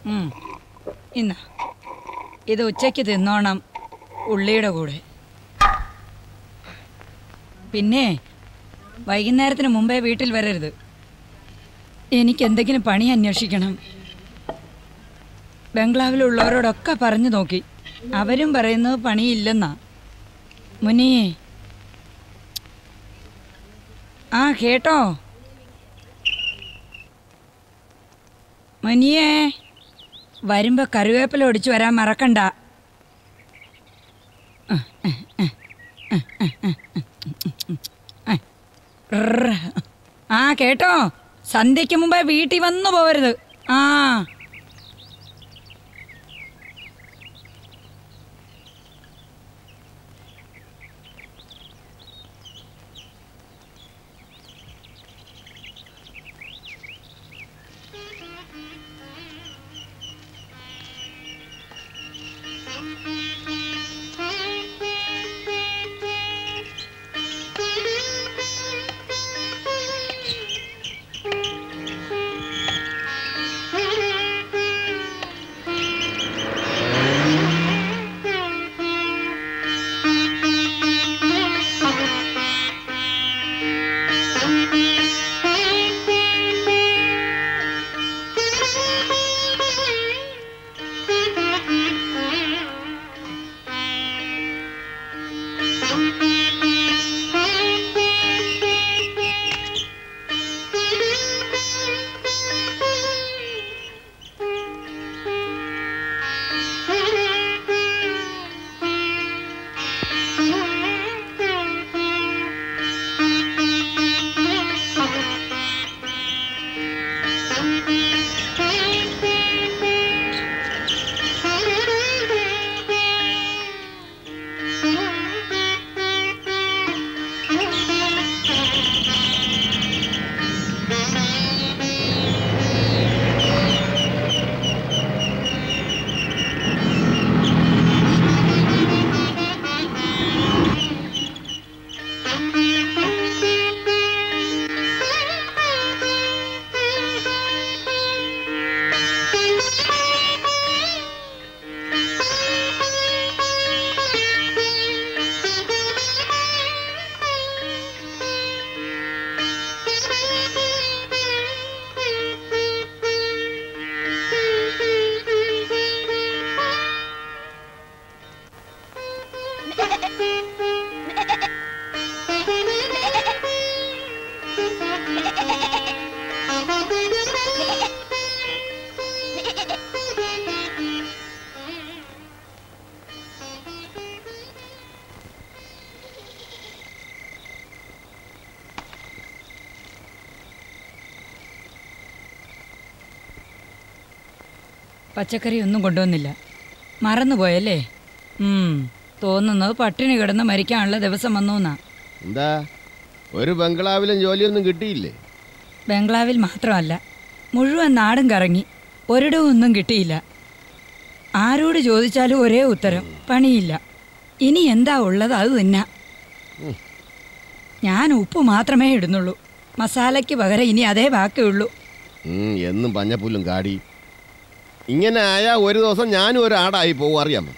ഉം. ഇന്ന ഇത് ഉച്ചയ്ക്ക് തിന്നോണം ഉള്ളിയുടെ കൂടെ പിന്നെ വൈകുന്നേരത്തിന് മുമ്പേ വീട്ടിൽ വരരുത് എനിക്ക് എന്തെങ്കിലും പണി അന്വേഷിക്കണം ബംഗ്ലാവിലുള്ളവരോടൊക്കെ പറഞ്ഞു നോക്കി അവരും പറയുന്നത് പണിയില്ലെന്നാ മുനിയേ ആ കേട്ടോ മുനിയേ വരുമ്പോ കറിവേപ്പില ഒടിച്ചു വരാൻ മറക്കണ്ട റർ. ആ കേട്ടോ സന്ധ്യയ്ക്ക് മുമ്പേ വീട്ടിൽ വന്നു പോവരുത് ആ പച്ചക്കറി ഒന്നും കൊണ്ടുവന്നില്ല മറന്നുപോയല്ലേ ഉം, തോന്നുന്നത് പട്ടിണി കിടന്ന് മരിക്കാനുള്ള ദിവസം വന്നു എന്നാ എന്താ ഒരു ബംഗ്ലാവിലും ജോലിയൊന്നും കിട്ടിയില്ലേ ബംഗ്ലാവിൽ മാത്രമല്ല മുഴുവൻ നാടും കറങ്ങി ഒരിടവും ഒന്നും കിട്ടിയില്ല ആരോട് ചോദിച്ചാലും ഒരേ ഉത്തരം പണിയില്ല ഇനി എന്താ ഉള്ളത് അത് തിന്നാ ഞാൻ ഉപ്പ് മാത്രമേ ഇടുന്നുള്ളൂ മസാലയ്ക്ക് പകരം ഇനി അതേ ബാക്കിയുള്ളൂ ഉം, എന്നും പഞ്ഞപ്പുല്ലും കാടി ഇങ്ങനെ ആയാൽ ഒരു ദിവസം ഞാനും ഒരു ആടായി പോകും അറിയാമോ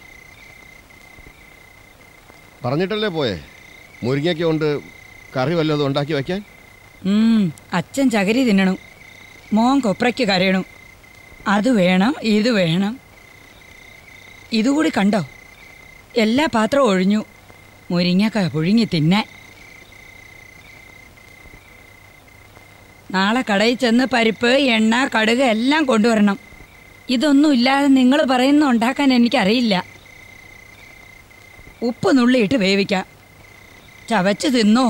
പറഞ്ഞിട്ടല്ലേ പോയെ മുരിങ്ങയ്ക്ക കൊണ്ട് കറി വല്ലതും ഉണ്ടാക്കി വയ്ക്കാൻ ഉം, അച്ഛൻ ചകരി തിന്നണു മോൻ കൊപ്രയ്ക്ക് കരയണു അത് വേണം ഇത് വേണം ഇതുകൂടി കണ്ടോ എല്ലാ പാത്രവും ഒഴിഞ്ഞു മുരിങ്ങക്ക പുഴുങ്ങി തിന്നാൻ നാളെ കടയിൽ ചെന്ന് പരിപ്പ് എണ്ണ കടുക് എല്ലാം കൊണ്ടുവരണം ഇതൊന്നും ഇല്ലാതെ നിങ്ങൾ പറയുന്ന ഉണ്ടാക്കാൻ എനിക്കറിയില്ല ഉപ്പ് നുള്ളിയിട്ട് വേവിക്കാം ചവച്ച് തിന്നോ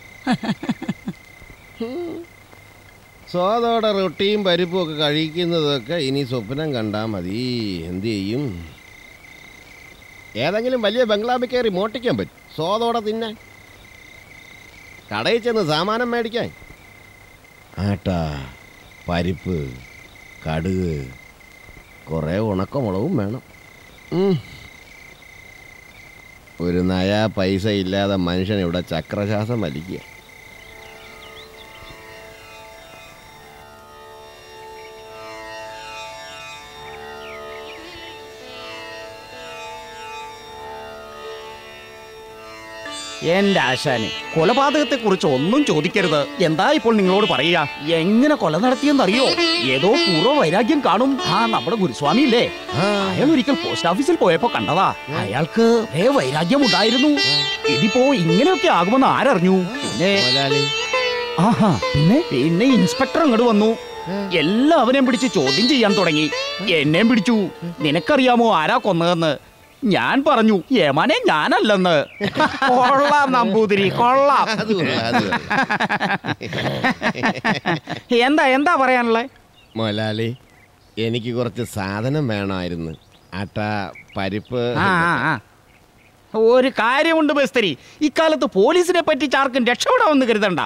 സ്വാദോടെ റൊട്ടിയും പരിപ്പും ഒക്കെ കഴിക്കുന്നതൊക്കെ ഇനി സ്വപ്നം കണ്ടാൽ മതി എന്ത് ചെയ്യും ഏതെങ്കിലും വലിയ ബംഗ്ലാവിൽ കയറി മോട്ടിക്കാൻ പറ്റും സ്വാദോടെ തിന്നാൻ കടയിൽ ചെന്ന് സാമാനം മേടിക്കാൻ ആട്ട പരിപ്പ് കടുക് കുറേ ഉണക്കമുളകും വേണം ഉം. ഒരു നയാ പൈസ ഇല്ലാതെ മനുഷ്യൻ ഇവിടെ ചക്രശ്വാസം വലിക്കുക എന്റെ ആശാനെ കൊലപാതകത്തെ കുറിച്ച് ഒന്നും ചോദിക്കരുത് എന്താ ഇപ്പോൾ നിങ്ങളോട് പറയാ എങ്ങനെ കൊല നടത്തിയെന്നറിയോ ഏതോ പൂർവ്വ വൈരാഗ്യം കാണും ആ നമ്മുടെ ഗുരുസ്വാമി ഇല്ലേ ആ, അയാൾ ഒരിക്കൽ പോസ്റ്റ് ഓഫീസിൽ പോയപ്പോ കണ്ടതാ അയാൾക്ക് ഒരേ വൈരാഗ്യം ഉണ്ടായിരുന്നു ഇതിപ്പോ ഇങ്ങനെയൊക്കെ ആകുമെന്ന് ആരറിഞ്ഞു പിന്നെ മുതലാളി ആഹാ പിന്നെ പിന്നെ ഇൻസ്പെക്ടർ അങ്ങോട്ട് വന്നു എല്ലാവരെയും പിടിച്ച് ചോദ്യം ചെയ്യാൻ തുടങ്ങി എന്നെയും പിടിച്ചു നിനക്കറിയാമോ ആരാ കൊന്നതെന്ന് ഞാൻ പറഞ്ഞു യമാനെ ഞാനല്ലെന്ന് കൊള്ളാം നമ്പൂതിരി കൊള്ളാം അത് കൊള്ളാം, അത് കൊള്ളാം. എന്താ എന്താ പറയാനുള്ളത് മുതലാളി എനിക്ക് കുറച്ച് സാധനം വേണമായിരുന്നു അട്ട പരിപ്പ് ആ ആ, ആ. ഒരു കാര്യമുണ്ട് ബസ്തരി ഇക്കാലത്ത് പോലീസിനെ പറ്റിച്ച് ആർക്കും രക്ഷപ്പെടാമെന്ന് കരുതണ്ട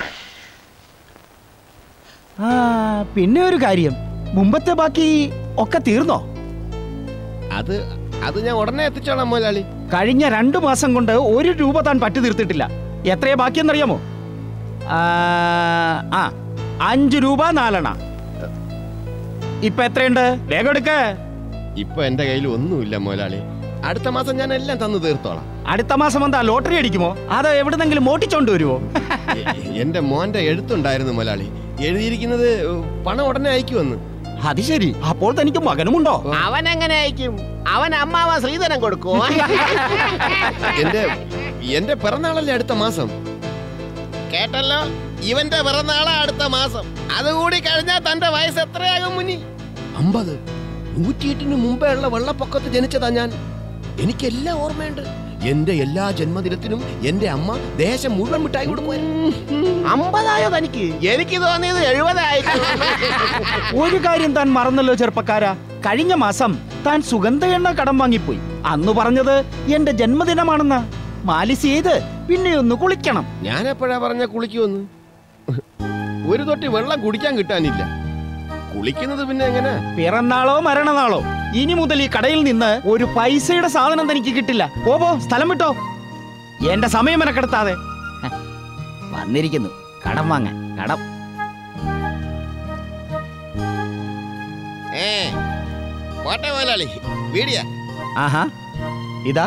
ആ പിന്നെ ഒരു കാര്യം മുമ്പത്തെ ബാക്കി ഒക്കെ തീർന്നോ അത് അത് ഞാൻ ഉടനെ എത്തിച്ചോളാം മുതലാളി കഴിഞ്ഞ രണ്ടു മാസം കൊണ്ട് ഒരു രൂപ താൻ പറ്റി തീർത്തിട്ടില്ല എത്രയാ ബാക്കിയെന്നറിയാമോ ആ, ആ അഞ്ചു രൂപ നാലെണ്ണ ഇപ്പൊ എത്രയുണ്ട് വേഗം എടുക്ക ഇപ്പൊ എന്റെ കയ്യിൽ ഒന്നുമില്ല മുതലാളി അടുത്ത മാസം ഞാൻ എല്ലാം തന്നു തീർത്തോളാം അടുത്ത മാസം എന്താ ലോട്ടറി അടിക്കുമോ അതോ എവിടുന്നെങ്കിലും മോട്ടിച്ചോണ്ട് വരുമോ എ- എന്റെ മോന്റെ എഴുത്തുണ്ടായിരുന്നു മുതലാളി എഴുതിയിരിക്കുന്നത് പണം ഉടനെ അയക്കുമെന്ന് അത് ശരി അപ്പോൾ തനിക്ക് മകനുമുണ്ടോ അവൻ എങ്ങനെ അയക്കും അവൻ അമ്മാവ ശ്രീധരൻ കൊടുക്കോ എന്റെ എന്റെ പിറന്നാളല്ലേ അടുത്ത മാസം കേട്ടല്ലോ ഇവന്റെ പിറന്നാളാ അടുത്ത മാസം അതുകൂടി കഴിഞ്ഞാൽ തന്റെ വയസ്സ് എത്രയാകും മുനി അമ്പത് നൂറ്റിയെട്ടിന് മുമ്പേ ഉള്ള വെള്ളപ്പൊക്കത്ത് ജനിച്ചതാ ഞാൻ എനിക്കെല്ലാം ഓർമ്മയുണ്ട് എന്റെ എല്ലാ ജന്മദിനത്തിനും എന്റെ അമ്മ ദേശം മുഴുവൻ മിഠായി കൊടുക്കുമായിരുന്നു അമ്പതായോ തനിക്ക് എനിക്ക് തോന്നിയത് എഴുപതായിരിക്കും ഒരു കാര്യം താൻ മറന്നല്ലോ ചെറുപ്പക്കാരാ കഴിഞ്ഞ മാസം താൻ സുഗന്ധ എണ്ണ കടം വാങ്ങിപ്പോയി അന്ന് പറഞ്ഞത് എന്റെ ജന്മദിനമാണെന്ന് മാലിസ് ചെയ്ത് പിന്നെ ഒന്ന് കുളിക്കണം ഞാൻ എപ്പോഴാ പറഞ്ഞ കുളിക്കുമെന്ന് ഒരു തൊട്ടി വെള്ളം കുടിക്കാൻ കിട്ടാനില്ല കുളിക്കുന്നത് പിന്നെ എങ്ങനെ പിറന്നാളോ മരണനാളോ ഇനി മുതൽ ഈ കടയിൽ നിന്ന് ഒരു പൈസയുടെ സാധനം തനിക്ക് കിട്ടില്ല പോ പോ സ്ഥലം വിട്ടോ എന്റെ സമയം മെനക്കെടുത്താതെ ഹ, വന്നിരിക്കുന്നു കടം വാങ്ങാൻ കടം ഏ പോട്ടെ മുതലാളി വീടിയ ആഹാ ഇതാ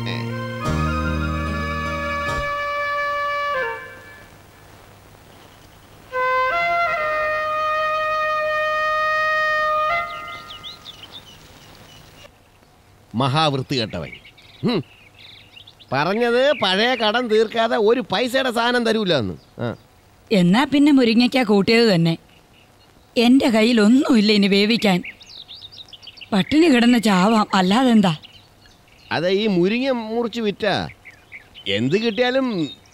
മഹാവൃത്തി കെട്ടവൻ ഹും. പറഞ്ഞത് പഴയ കടം തീർക്കാതെ ഒരു പൈസയുടെ സാധനം തരൂല എന്ന് ആ എന്നാ പിന്നെ മുരിങ്ങയ്ക്ക കൂട്ടിയത് തന്നെ എൻ്റെ കയ്യിൽ ഒന്നുമില്ല ഇനി വേവിക്കാൻ പട്ടിണി കിടന്ന് ചാവാം അല്ലാതെന്താ അത് ഈ മുരിങ്ങ മുറിച്ച് വിറ്റ എന്ത് കിട്ടിയാലും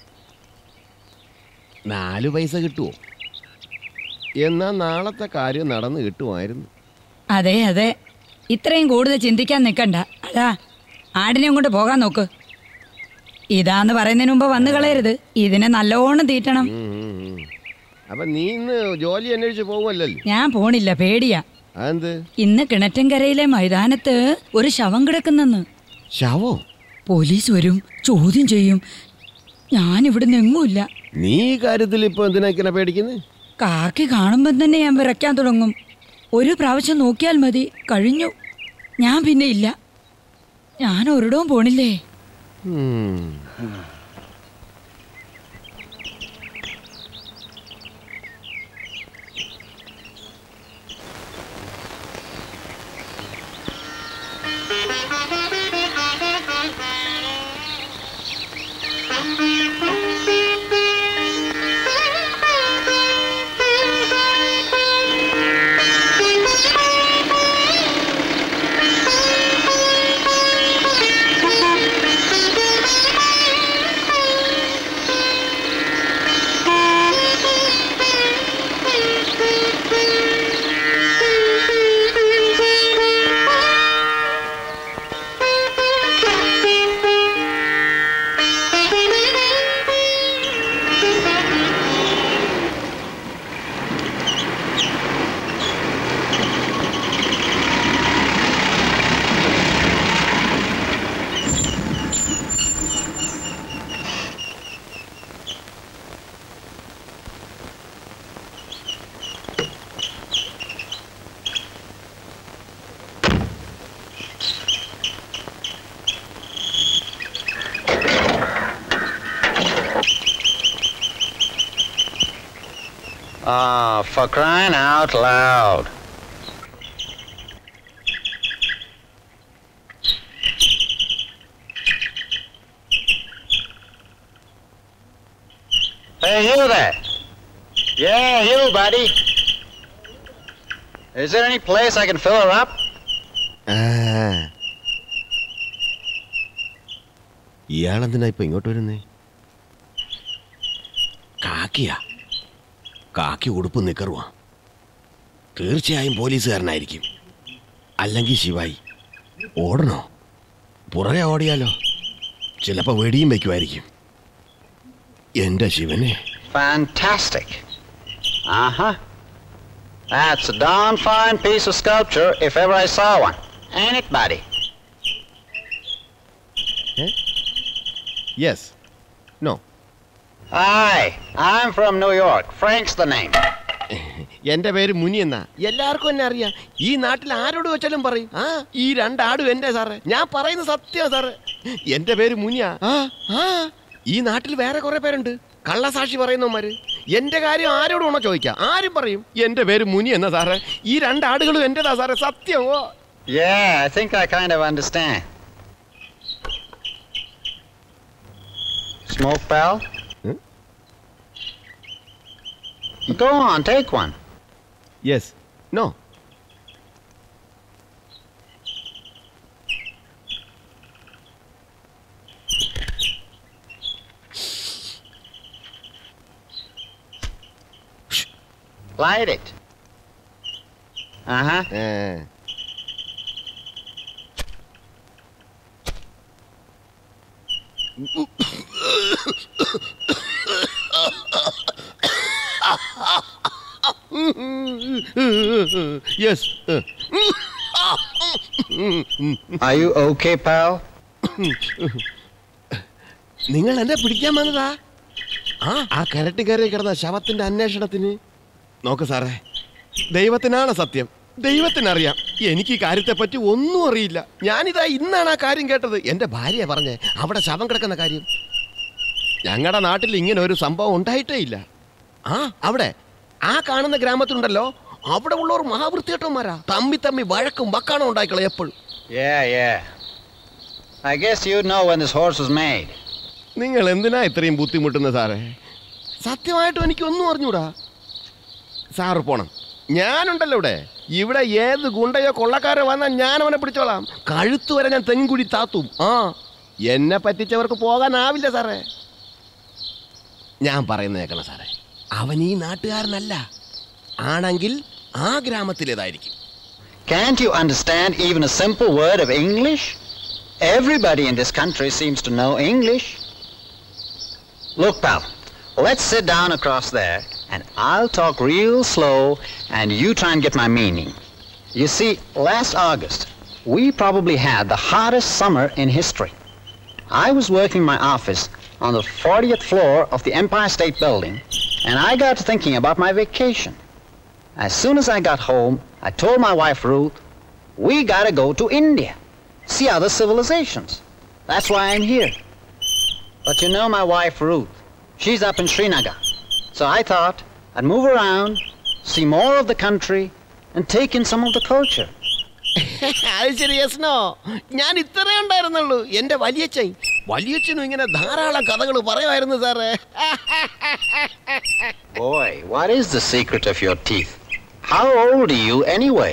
നാല് പൈസ കിട്ടുമോ എന്നാ നാളത്തെ കാര്യം നടന്ന് കിട്ടുമായിരുന്നു അതെ അതെ ഇത്രയും കൂടുതൽ ചിന്തിക്കാൻ നിൽക്കണ്ട അതാ ആടിനെ കൊണ്ട് പോകാൻ നോക്ക് ഇതാന്ന് പറയുന്നതിന് മുമ്പ് വന്നു കളയരുത് ഇതിനെ നല്ലോണം തീറ്റണം ഉം, ഉം, ഉം. അപ്പൊ നീ ഇന്ന് ജോലി അന്വേഷിച്ച് പോകുമല്ലല്ലോ ഞാൻ പോണില്ല പേടിയാ അതെന്ത് ഇന്ന് കിണറ്റൻകരയിലെ മൈതാനത്ത് ഒരു ശവം കിടക്കുന്നെന്ന് ശവോ പോലീസ് വരും ചോദ്യം ചെയ്യും ഞാൻ ഇവിടുന്ന് എങ്ങുമില്ല നീ ഈ കാര്യത്തിൽ ഇപ്പൊ എന്തിനാ ഇങ്ങനെ പേടിക്കുന്നത് കാക്കി കാണുമ്പം തന്നെ ഞാൻ വിറയ്ക്കാൻ തുടങ്ങും ഒരു പ്രാവശ്യം നോക്കിയാൽ മതി കഴിഞ്ഞു ഞാൻ പിന്നെ ഇല്ല ഞാൻ ഒരിടവും പോണില്ലേ Thank you. Ah, for crying out loud. Hey, you there. Yeah, you, buddy. Is there any place I can fill her up? ആ. ഇയാളെന്തിനാ ഇപ്പൊ ഇങ്ങോട്ട് വരുന്നേ കാക്കിയാ കാക്കി ഉടുപ്പ് നിക്കറുവാ തീർച്ചയായും പോലീസുകാരനായിരിക്കും അല്ലെങ്കിൽ ശിവായി ഓടണോ പുറകെ ഓടിയാലോ ചിലപ്പോ വെടിയും വെക്കുമായിരിക്കും എന്റെ ശിവനെ Fantastic. Uh huh. That's a darn fine piece of sculpture if ever I saw one. Ain't it, buddy? Yes no Aye, I'm from New York. Frank's the name. എന്റെ പേര് മുനി എന്നാ എല്ലാവർക്കും എന്നെ അറിയാം ഈ നാട്ടിൽ ആരോട് വെച്ചാലും പറയും ആ ഈ രണ്ടാടും എന്റെ സാറേ ഞാൻ പറയുന്ന സത്യം സാറേ എന്റെ പേര് മുനിയാ ആ ആ ഈ നാട്ടിൽ വേറെ കുറെ പേരുണ്ട് കള്ളസാക്ഷി പറയുന്നവന്മാര് എന്റെ കാര്യം ആരോട് വേണോ ചോദിക്കാം ആരും പറയും എന്റെ പേര് മുനി എന്നാ സാറേ ഈ രണ്ടാടുകളും എന്റേതാ സാറേ സത്യം ഓ Yeah, I think I kind of understand. Smoke, pal? Hmm? Go on, take one. Yes no Light it. Uh huh. Yes Are you okay, pal? നിങ്ങൾ എന്നെ പിടിക്കാൻ വന്നതാ ആ ആ കിരട്ടി കയറി കിടന്ന ശവത്തിന്റെ അന്വേഷണത്തിന് നോക്ക് സാറേ ദൈവത്തിനാണ് സത്യം ദൈവത്തിനറിയാം എനിക്ക് ഈ കാര്യത്തെപ്പറ്റി ഒന്നും അറിയില്ല ഞാനിതാ ഇന്നാണ് ആ കാര്യം കേട്ടത് എന്റെ ഭാര്യ പറഞ്ഞേ അവിടെ ശവം കിടക്കുന്ന കാര്യം ഞങ്ങളുടെ നാട്ടിൽ ഇങ്ങനെ ഒരു സംഭവം ഉണ്ടായിട്ടേ ഇല്ല ആ അവിടെ ആ കാണുന്ന ഗ്രാമത്തിലുണ്ടല്ലോ അവിടെ ഉള്ളവർ മഹാവൃത്തിയേട്ടന്മാരാ തമ്മി തമ്മി വഴക്കും വക്കാണോ ഉണ്ടായിക്കളെ എപ്പോഴും Yeah, yeah. I guess you'd know when this horse was made. നിങ്ങൾ എന്തിനാ ഇത്രയും ബുദ്ധിമുട്ടുന്നത് സാറേ സത്യമായിട്ടും എനിക്കൊന്നും അറിഞ്ഞൂടാ സാറ് പോണം ഞാനുണ്ടല്ലോ ഇവിടെ ഇവിടെ ഏത് ഗുണ്ടയോ കൊള്ളക്കാരോ വന്നാൽ ഞാൻ അവനെ പിടിച്ചോളാം കഴുത്ത് വരെ ഞാൻ തെങ്കുഴി താത്തും ആ എന്നെ പറ്റിച്ചവർക്ക് പോകാനാവില്ല സാറേ ഞാൻ പറയുന്നത് കേൾക്കണം സാറേ അവൻ ഈ നാട്ടുകാരനല്ല ആണെങ്കിൽ ആ ഗ്രാമത്തിലേതായിരിക്കും Can't you understand even a simple word of English? Everybody in this country seems to know English. Look, pal, let's sit down across there and I'll talk real slow and you try and get my meaning. You see, last August, we probably had the hottest summer in history. I was working my office on the 40th floor of the Empire State Building and I got to thinking about my vacation. As soon as I got home, I told my wife Ruth, we gotta go to India, see other civilizations. That's why I'm here. But you know my wife Ruth, she's up in Srinagar. So I thought I'd move around, see more of the country, and take in some of the culture. അത് ശരി യെസ്നോ ഞാൻ ഇത്രേ ഉണ്ടായിരുന്നുള്ളൂ എന്റെ വലിയച്ഛൻ വലിയച്ഛനും ഇങ്ങനെ ധാരാളം കഥകൾ പറയുമായിരുന്നു സാറേ Boy, what is the secret of your teeth? How old are you anyway?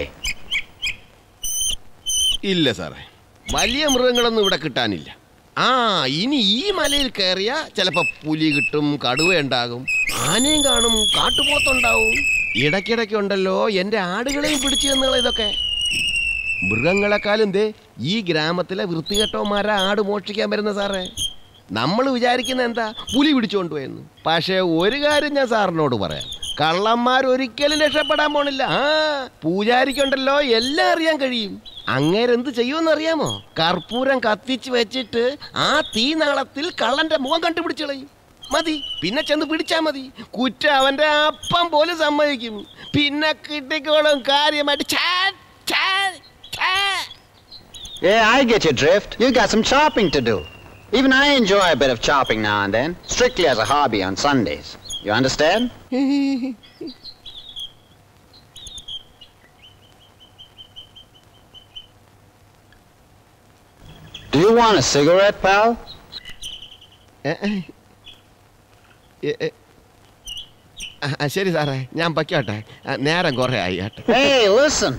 ഇല്ല സാറേ വലിയ മൃഗങ്ങളൊന്നും ഇവിടെ കിട്ടാനില്ല ആ ഇനി ഈ മലയിൽ കയറിയ ചിലപ്പോ പുലി കിട്ടും കടുവ ഉണ്ടാകും ആനയും കാണും കാട്ടുപോത്തുണ്ടാവും ഇടയ്ക്കിടയ്ക്ക് ഉണ്ടല്ലോ എന്റെ ആടുകളെയും പിടിച്ചു തന്നുകള ഇതൊക്കെ മൃഗങ്ങളെക്കാളും ദേ ഈ ഗ്രാമത്തിലെ വൃത്തികെട്ടവന്മാരാ ആട് മോഷ്ടിക്കാൻ വരുന്ന സാറേ നമ്മൾ വിചാരിക്കുന്ന എന്താ പുലി പിടിച്ചുകൊണ്ടുപോയെന്ന് പക്ഷേ ഒരു കാര്യം ഞാൻ സാറിനോട് പറയാം കള്ളന്മാർ ഒരിക്കലും രക്ഷപ്പെടാൻ പോണില്ല ആ പൂജാരിക്കുണ്ടല്ലോ എല്ലാം അറിയാൻ കഴിയും അങ്ങേരെന്ത് ചെയ്യുമെന്ന് അറിയാമോ കർപ്പൂരം കത്തിച്ച് വെച്ചിട്ട് ആ തീനാളത്തിൽ കള്ളന്റെ മുഖം കണ്ടുപിടിച്ച് കളയും മതി പിന്നെ ചെന്ന് പിടിച്ചാ മതി കുറ്റ അവന്റെ അപ്പം പോലും സമ്മതിക്കും പിന്നെ കിട്ടിക്കോളും കാര്യമായിട്ട് ഛാ, ഛാ, ഛാ. Yeah, I get your drift. You got some chopping to do. Even I enjoy a bit of chopping now and then, strictly as a hobby on Sundays. You understand? Do you want a cigarette, pal? ഏ, ഏ. ഏ, ഏ. ആ, ആ, ശരി സാറേ ഞാൻ പയ്ക്കോട്ടെ ആ, നേരം കുറേ ആയി കേട്ടോ Hey, listen.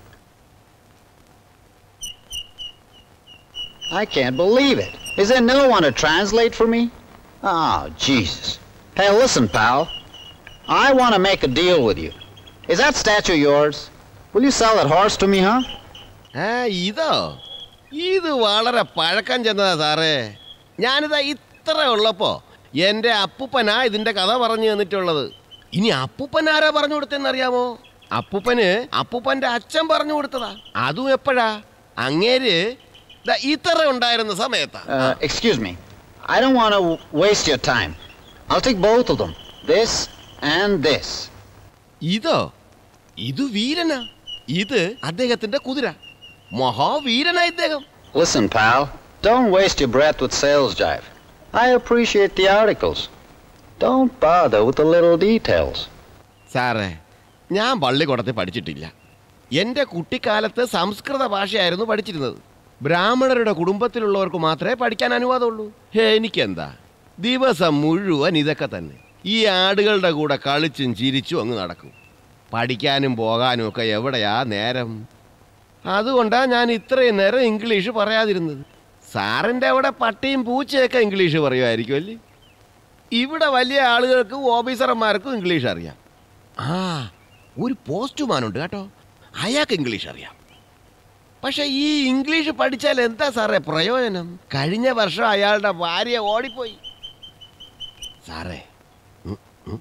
I can't believe it. Is there no one to translate for me? Oh, Jesus. Hey, listen, pal. I want to make a deal with you. Is that statue yours? Will you sell that horse to me, huh? ആ ഇതോ ഇത് വളരെ പഴക്കം ചെന്നതാ സാറേ ഞാനിതാ ഇത്ര ഉള്ളപ്പോ എൻ്റെ അപ്പൂപ്പനാ ഇതിന്റെ കഥ പറഞ്ഞു തന്നിട്ടുള്ളത് ഇനി അപ്പൂപ്പൻ ആരാ പറഞ്ഞു കൊടുത്തെന്നറിയാമോ അപ്പൂപ്പന് അപ്പൂപ്പന്റെ അച്ഛൻ പറഞ്ഞു കൊടുത്തതാ അതും എപ്പോഴാ അങ്ങേര് ദാ ഇത്ര ഉണ്ടായിരുന്ന സമയത്താ Uh, excuse me. I don't want to waste your time. I'll take both of them. This and this. ഇതോ ഇത് വീരനാ ഇത് അദ്ദേഹത്തിന്റെ കുതിര മഹാവീരനാ ഇദ്ദേഹം Listen, pal. Don't waste your breath with sales jive. I appreciate the articles. Don't bother with the little details. സാറേ ഞാൻ പള്ളിക്കൂടത്തിൽ പഠിച്ചിട്ടില്ല എൻ്റെ കുട്ടിക്കാലത്ത് സംസ്കൃത ഭാഷയായിരുന്നു പഠിച്ചിരുന്നത് ബ്രാഹ്മണരുടെ കുടുംബത്തിലുള്ളവർക്ക് മാത്രമേ പഠിക്കാൻ അനുവാദമുള്ളൂ ഹേ എനിക്കെന്താ ദിവസം മുഴുവൻ ഇതൊക്കെ തന്നെ ഈ ആടുകളുടെ കൂടെ കളിച്ചും ചിരിച്ചും അങ്ങ് നടക്കും പഠിക്കാനും പോകാനും ഒക്കെ എവിടെയാ നേരം അതുകൊണ്ടാ ഞാൻ ഇത്രയും നേരം ഇംഗ്ലീഷ് പറയാതിരുന്നത് സാറിൻ്റെ അവിടെ പട്ടിയും പൂച്ചയൊക്കെ ഇംഗ്ലീഷ് പറയുമായിരിക്കും അല്ലേ ഇവിടെ വലിയ ആളുകൾക്കും ഓഫീസർമാർക്കും ഇംഗ്ലീഷ് അറിയാം ആ ഒരു പോസ്റ്റ്മാനുണ്ട് കേട്ടോ അയാൾക്ക് ഇംഗ്ലീഷ് അറിയാം പക്ഷെ ഈ ഇംഗ്ലീഷ് പഠിച്ചാൽ എന്താ സാറേ പ്രയോജനം കഴിഞ്ഞ വർഷം അയാളുടെ ഭാര്യ ഓടിപ്പോയി സാറേ ഉം, ഉം.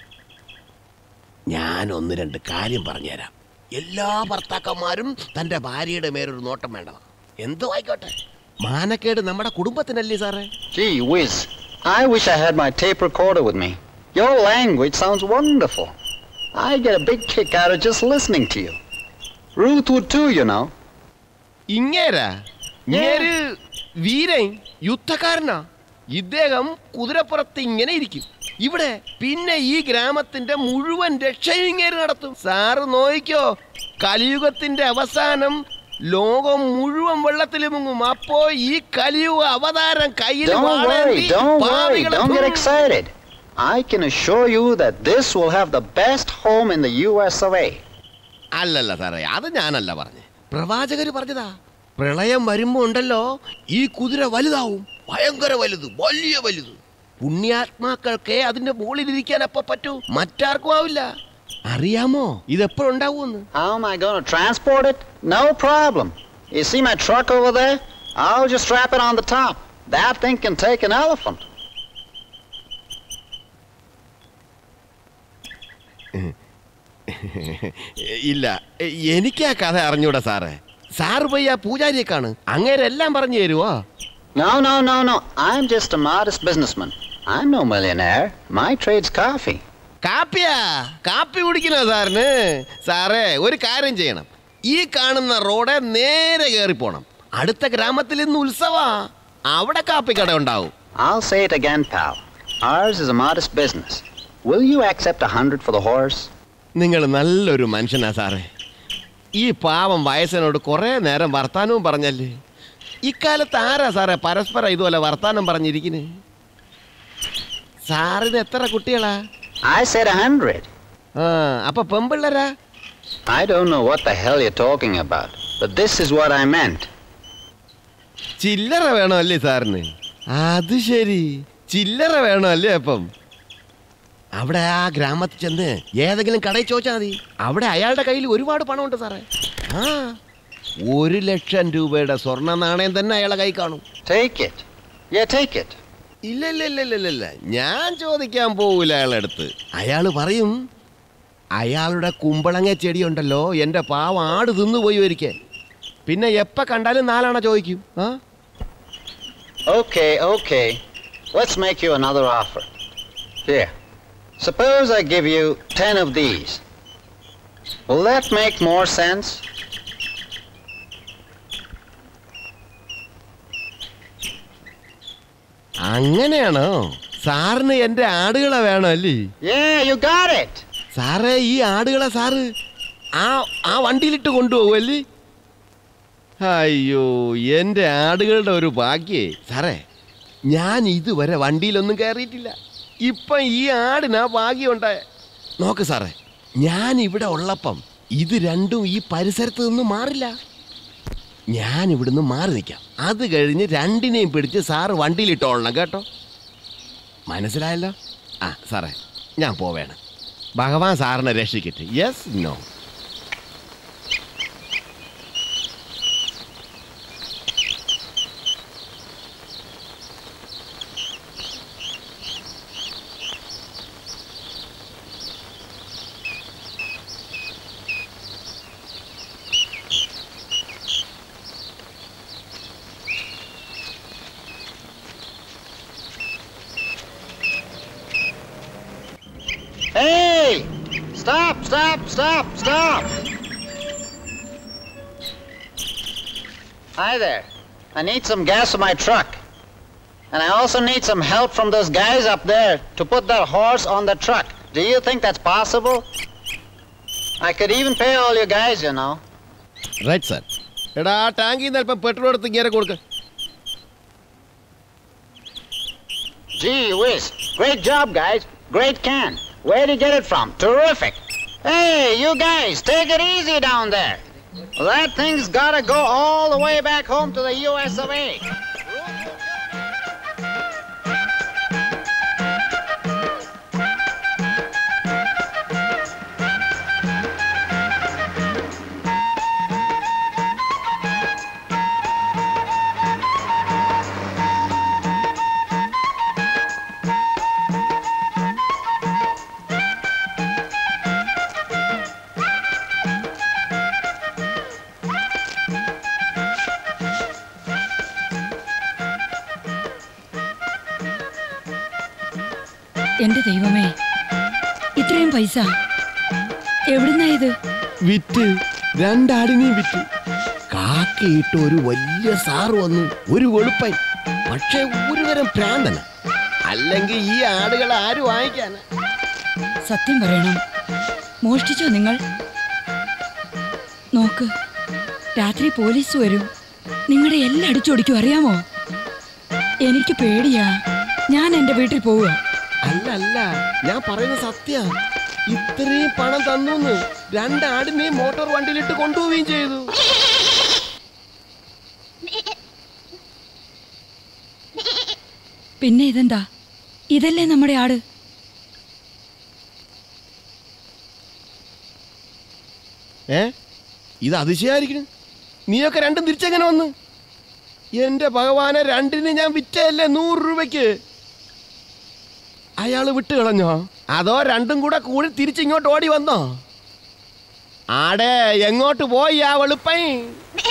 ഞാൻ ഒന്ന് രണ്ട് കാര്യം പറഞ്ഞുതരാം എല്ലാ ഭർത്താക്കന്മാരും തൻ്റെ ഭാര്യയുടെ മേലൊരു നോട്ടം വേണ്ടതാണ് എന്തോ ആയിക്കോട്ടെ മാനക്കേട് നമ്മുടെ കുടുംബത്തിനല്ലേ സാറേ Gee whiz. I wish I had my tape recorder with me. Your language sounds wonderful. I get a big kick out of just listening to you. Ruth would too, you know. ഇങ്ങേരാ ഇങ്ങേര് വീരൻ യുദ്ധക്കാരനാ ഇദ്ദേഹം കുതിരപ്പുറത്ത് ഇങ്ങനെ ഇരിക്കും ഇവിടെ പിന്നെ ഈ ഗ്രാമത്തിന്റെ മുഴുവൻ രക്ഷയും ഇങ്ങേര് നടത്തും സാറ് നോയിക്കോ കലിയുഗത്തിന്റെ അവസാനം ലോകം മുഴുവൻ വെള്ളത്തിൽ മുങ്ങും അപ്പോ ഈ കലിയുഗ അവതാരം കയ്യിൽ Don't worry, വാളേന്തി don't worry, പാപികളെ don't get കൊല്ലും. excited. I can assure you that this will have the best home in the US of A. അല്ലല്ല സാറേ അത് ഞാനല്ല പറഞ്ഞ് പ്രവാചകര് പറഞ്ഞതാ പ്രളയം വരുമ്പോ ഉണ്ടല്ലോ ഈ കുതിര വലുതാവും ഭയങ്കര വലുത് വലിയ വലുത് പുണ്യാത്മാക്കൾക്ക് അതിന്റെ മുകളിലിരിക്കാൻ അപ്പൊ പറ്റൂ മറ്റാർക്കും ആവില്ല അറിയാമോ ഇതെപ്പോഴുണ്ടാവുമെന്ന് How am I going to transport it? No problem. You see my truck over there? I'll just strap it on the top. That thing can take an elephant. ഇല്ല എനിക്ക് ആ കഥ അറിഞ്ഞൂടാ സാറേ സാറ് പോയി ആ പൂജാരിയെ കാണ് അങ്ങേരെല്ലാം പറഞ്ഞു തരുവോ No, no, no, no. I'm just a modest businessman. I'm no millionaire. My trade's coffee. കാപ്പിയാ കാപ്പി കുടിക്കണോ സാറിന് സാറേ ഒരു കാര്യം ചെയ്യണം ഈ കാണുന്ന റോഡ് നേരെ കയറി പോണം അടുത്ത ഗ്രാമത്തിൽ ഇന്ന് ഉത്സവാ അവിടെ കാപ്പിക്കട ഉണ്ടാവും I'll say it again, pal. Ours is a modest business. Will you accept a hundred for the horse? നിങ്ങൾ നല്ലൊരു മനുഷ്യനാ സാറേ ഈ പാവം വയസ്സനോട് കുറേ നേരം വർത്താനവും പറഞ്ഞല്ലേ ഇക്കാലത്ത് ആരാ സാറേ പരസ്പരം ഇതുപോലെ വർത്താനം പറഞ്ഞിരിക്കുന്നത് സാറിന് എത്ര കുട്ടികളാ I said a hundred. ആ അപ്പൊ പെമ്പിള്ളരാ I don't know what the hell you're talking about, but this is what I meant. ചില്ലറ വേണോ അല്ലേ സാറിന് അത് ശരി ചില്ലറ വേണോ അല്ലേ അപ്പം അവിടെ ആ ഗ്രാമത്തിൽ ചെന്ന് ഏതെങ്കിലും കടയിൽ ചോദിച്ചാൽ മതി അവിടെ അയാളുടെ കയ്യിൽ ഒരുപാട് പണമുണ്ട് സാറേ ആ ഒരു ലക്ഷം രൂപയുടെ സ്വർണ്ണ നാണയം തന്നെ അയാളെ കൈ കാണും Take it. Yeah, take it. ഇല്ല ഇല്ല ഇല്ല ഇല്ല ഇല്ല ഇല്ല ഞാൻ ചോദിക്കാൻ പോവില്ല അയാളുടെ അടുത്ത് അയാൾ പറയും അയാളുടെ കുമ്പളങ്ങ ചെടിയുണ്ടല്ലോ എൻ്റെ പാവ ആട് തിന്നുപോയി ഒരിക്കൽ പിന്നെ എപ്പോൾ കണ്ടാലും നാലാണ ചോദിക്കും ആ Okay, okay. Let's make you another offer. Here. Suppose I give you ten of these. Will that make more sense? അങ്ങനെയാണോ സാറിന് എൻ്റെ ആടുകളെ വേണം അല്ലേ Yeah, you got it. സാറേ ഈ ആടുകളെ സാറ് ആ ആ വണ്ടിയിലിട്ട് കൊണ്ടുപോകും അല്ലേ അയ്യോ എൻ്റെ ആടുകളുടെ ഒരു ഭാഗ്യേ സാറേ ഞാൻ ഇതുവരെ വണ്ടിയിലൊന്നും കയറിയിട്ടില്ല ഇപ്പം ഈ ആടിനാ ഭാഗ്യം ഉണ്ടായ നോക്ക് സാറേ ഞാൻ ഇവിടെ ഉള്ളപ്പം ഇത് രണ്ടും ഈ പരിസരത്ത് നിന്ന് മാറില്ല ഞാൻ ഇവിടുന്ന് മാറി നിൽക്കാം അത് കഴിഞ്ഞ് രണ്ടിനെയും പിടിച്ച് സാറ് വണ്ടിയിലിട്ടോളണം കേട്ടോ മനസ്സിലായല്ലോ ആ സാറേ ഞാൻ പോവേണം ഭഗവാൻ സാറിനെ രക്ഷിക്കട്ടെ yes no Hey! Stop, stop, stop, stop! Hi there. I need some gas for my truck. And I also need some help from those guys up there to put that horse on the truck. Do you think that's possible? I could even pay all you guys, you know. Right sir എടാ ആ ടാങ്കിൽ നിന്ന് അല്പം petrol എടുത്ത് ഇങ്ങനെ കൊടുക്ക Gee whiz. Great job, guys. Great can. Where'd you get it from? Terrific. Hey, you guys, take it easy down there. That thing's gotta go all the way back home to the US of A. എന്റെ ദൈവമേ ഇത്രയും പൈസ എവിടുന്നാ ഇത് വിറ്റ് രണ്ടാടിനെയും വിറ്റ് കാക്കയിട്ട് ഒരു വലിയ സാറ് വന്നു ഒരു വെളുപ്പൻ പക്ഷേ ഒരു തരം പ്രാന്തന അല്ലെങ്കിൽ ഈ ആടുകൾ ആരും വാങ്ങിക്കാന് സത്യം പറയണം മോഷ്ടിച്ചോ നിങ്ങൾ നോക്ക് രാത്രി പോലീസ് വരും നിങ്ങളുടെ എല്ലാം അടിച്ചോടിക്കും അറിയാമോ എനിക്ക് പേടിയാ ഞാൻ എന്റെ വീട്ടിൽ പോവുക അല്ല അല്ല ഞാൻ പറയുന്ന സത്യ ഇത്രയും പണം തന്നു രണ്ടാടിനെയും മോട്ടോർ വണ്ടിയിലിട്ട് കൊണ്ടുപോവുകയും ചെയ്തു പിന്നെ ഇതെന്താ ഇതല്ലേ നമ്മുടെ ആട് ഏ ഇത് അതിശയായിരിക്കണം നീയൊക്കെ രണ്ടും തിരിച്ചെങ്ങനെ വന്ന് എന്റെ ഭഗവാനെ രണ്ടിന് ഞാൻ വിറ്റയല്ലേ നൂറ് രൂപയ്ക്ക് അയാള് വിട്ട് കളഞ്ഞോ അതോ രണ്ടും കൂടെ കൂടി തിരിച്ചിങ്ങോട്ട് ഓടി വന്നോ ആടെ എങ്ങോട്ട് പോയി ആ വെളുപ്പൈ